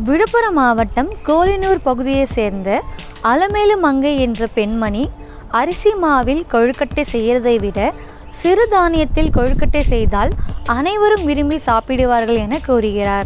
விழுப்புரம் மாவட்டம் கோலினூர் பகுதியைச் சேர்ந்த அலமேலு மங்கை என்ற பெண்மணி அரிசி மாவில் கொழுக்கட்டை செய்யறதை விட சிறுதானியத்தில் கொழுக்கட்டை செய்தால் அனைவரும் விரும்பி சாப்பிடுவார்கள் என கூறுகிறார்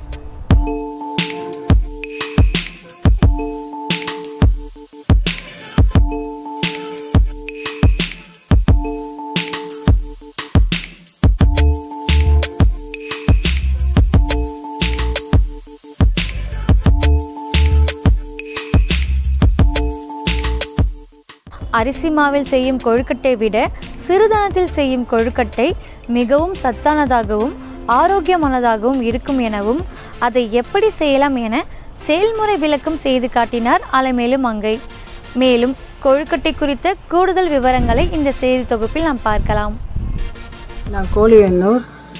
அரிசி மாவில் செய்யும் கொழுக்கட்டை விட சிறுதானத்தில் செய்யும் கொழுக்கட்டை மிகவும் சத்தானதாகவும் ஆரோக்கியமானதாகவும் இருக்கும் எனவும் அதை எப்படி செய்யலாம் என செயல்முறை விளக்கம் செய்து காட்டினார் அலமேலு மங்கை மேலும் கொழுக்கட்டை குறித்த கூடுதல் விவரங்களை இந்த செய்தி தொகுப்பில் நாம் பார்க்கலாம் நான் கோழியன்னூர்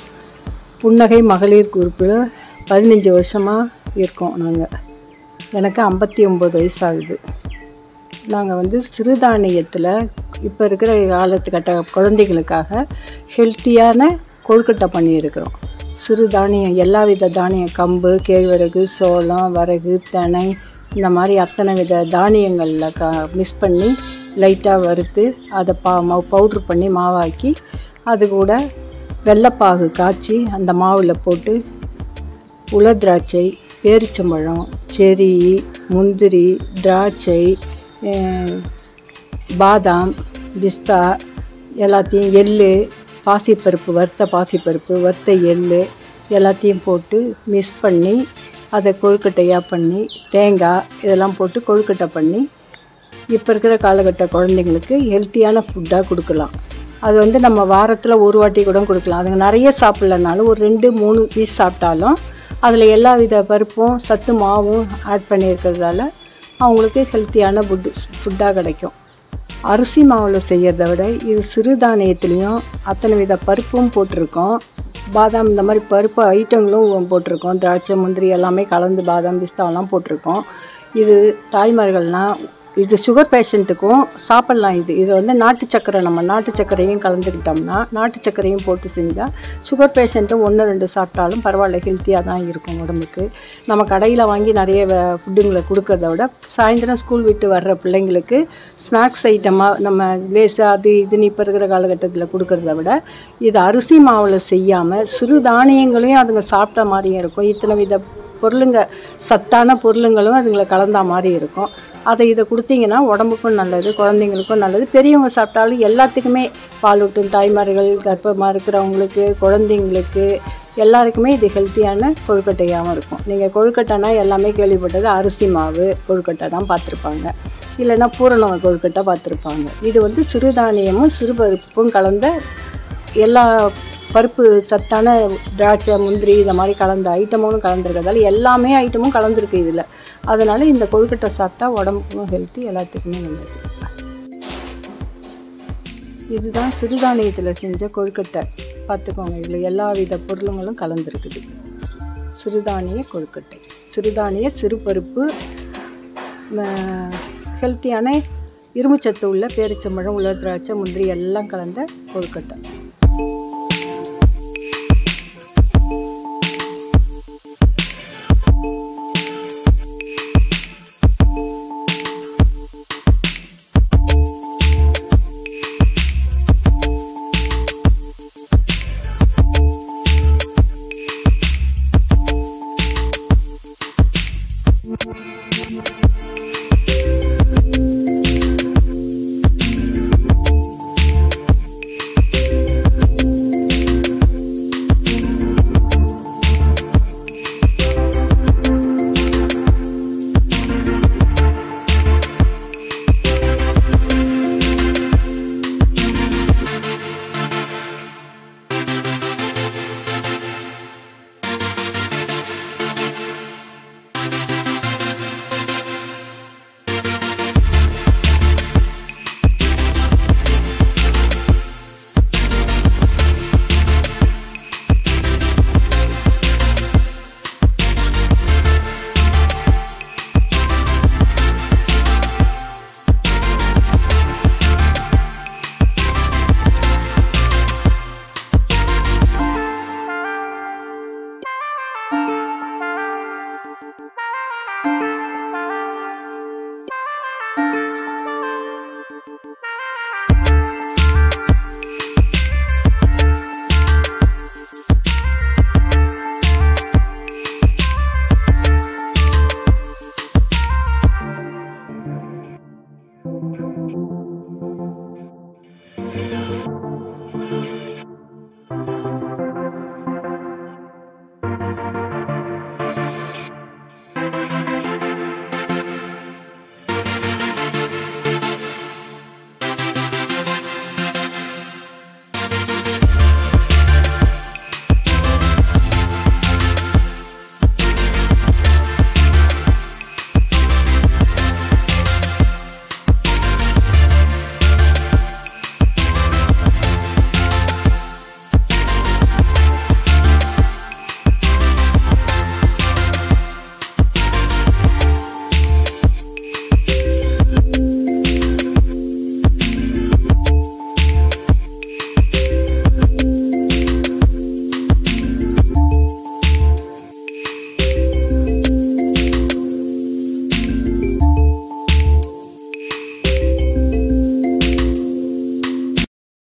புன்னகை மகளிர் குரூப்பில் பதினஞ்சு வருஷமாக இருக்கோம் நாங்கள் எனக்கு ஐம்பத்தி ஒம்பது வயசு ஆகுது நாங்கள் வந்து சிறுதானியத்தில் இப்போ இருக்கிற காலத்துக்கட்ட குழந்தைகளுக்காக ஹெல்த்தியான கொழுக்கட்டை பண்ணியிருக்கிறோம் சிறுதானியம் எல்லா வித தானியம் கம்பு கேழ்வரகு சோளம் வரகு தினை இந்த மாதிரி அத்தனை வித தானியங்களில் க மிக்ஸ் பண்ணி லைட்டாக வறுத்து அதை பா பவுட்ரு பண்ணி மாவாக்கி அது கூட வெள்ளைப்பாகு காய்ச்சி அந்த மாவில் போட்டு உலர் திராட்சை பேரிச்சம்பழம் செரி முந்திரி திராட்சை அஹ், பாதாம் பிஸ்தா எல்லாத்தையும் எள்ளு பாசிப்பருப்பு வறுத்த பாசிப்பருப்பு வறுத்த எள்ளு எல்லாத்தையும் போட்டு மிக்ஸ் பண்ணி அதை கொழுக்கட்டையாக பண்ணி தேங்காய் இதெல்லாம் போட்டு கொழுக்கட்டை பண்ணி இப்போ இருக்கிற காலகட்ட குழந்தைங்களுக்கு ஹெல்த்தியான ஃபுட்டாக கொடுக்கலாம் அது வந்து நம்ம வாரத்தில் ஒரு வாட்டி கூட கொடுக்கலாம் அதுங்க நிறைய சாப்பிட்லனாலும் ஒரு ரெண்டு மூணு பீஸ் சாப்பிட்டாலும் அதில் எல்லா வித பருப்பும் சத்து மாவும் ஆட் பண்ணியிருக்கிறதால அவங்களுக்கு ஹெல்த்தியான ஃபுட்டு ஃபுட்டாக கிடைக்கும் அரிசி மாவில் செய்கிறத விட இது சிறுதானியத்துலேயும் அத்தனை வித பருப்பும் போட்டிருக்கோம் பாதாம் இந்த மாதிரி பருப்பு ஐட்டங்களும் போட்டிருக்கோம் திராட்சை முந்திரி எல்லாமே கலந்து பாதாம் பிஸ்தாவெல்லாம் போட்டிருக்கோம் இது தாய்மார்கள்லாம் இது சுகர் பேஷண்ட்டுக்கும் சாப்பிட்லாம் இது இது வந்து நாட்டு சக்கரை நம்ம நாட்டு சர்க்கரையும் கலந்துக்கிட்டோம்னா நாட்டு சர்க்கரையும் போட்டு செஞ்சால் சுகர் பேஷண்ட்டும் ஒன்று ரெண்டு சாப்பிட்டாலும் பரவாயில்ல ஹெல்த்தியாக தான் இருக்கும் உடம்புக்கு நம்ம கடையில் வாங்கி நிறைய ஃபுட்டுங்களை கொடுக்கறத விட சாயந்தரம் ஸ்கூல் விட்டு வர்ற பிள்ளைங்களுக்கு ஸ்நாக்ஸ் ஐட்டமாக நம்ம லேஸ் அது இதுன்னு இப்போ இருக்கிற காலகட்டத்தில் கொடுக்கறத விட இது அரிசி மாவில் செய்யாமல் சிறு தானியங்களையும் அதுங்க சாப்பிட்ட மாதிரியும் இருக்கும் இத்தனை வித பொருளுங்க சத்தான பொருளுங்களும் அதுங்களை கலந்தா மாதிரி இருக்கும் அதை இதை கொடுத்தீங்கன்னா உடம்புக்கும் நல்லது குழந்தைங்களுக்கும் நல்லது பெரியவங்க சாப்பிட்டாலும் எல்லாத்துக்குமே பாலூட்டும் தாய்மார்கள் கர்ப்பமாக இருக்கிறவங்களுக்கு குழந்தைங்களுக்கு எல்லாருக்குமே இது ஹெல்த்தியான கொழுக்கட்டையாகவும் இருக்கும் நீங்கள் கொழுக்கட்டைனா எல்லாமே கேள்விப்பட்டது அரிசி மாவு கொழுக்கட்டை தான் பார்த்துருப்பாங்க இல்லைன்னா பூரண கொழுக்கட்டை பார்த்துருப்பாங்க இது வந்து சிறுதானியமும் சிறுபருப்பும் கலந்த எல்லா பருப்பு சத்தான திராட்சை முந்திரி இந்த மாதிரி கலந்த ஐட்டமும் கலந்துருக்கிறதால எல்லாமே ஐட்டமும் கலந்துருக்கு இதில் அதனால் இந்த கொழுக்கட்டை சாப்பிட்டா உடம்புக்கும் ஹெல்த்தி எல்லாத்துக்குமே நல்லது இதுதான் சிறுதானியத்தில் செஞ்ச கொழுக்கட்டை பார்த்துக்கோங்க இதில் எல்லா வித பொருளுங்களும் கலந்துருக்குது சிறுதானிய கொழுக்கட்டை சிறுதானிய சிறுபருப்பு ஹெல்த்தியான இரும்புச்சத்து உள்ள பேரிச்சம்பழம் உலர் திராட்சை முந்திரி எல்லாம் கலந்த கொழுக்கட்டை நன்றி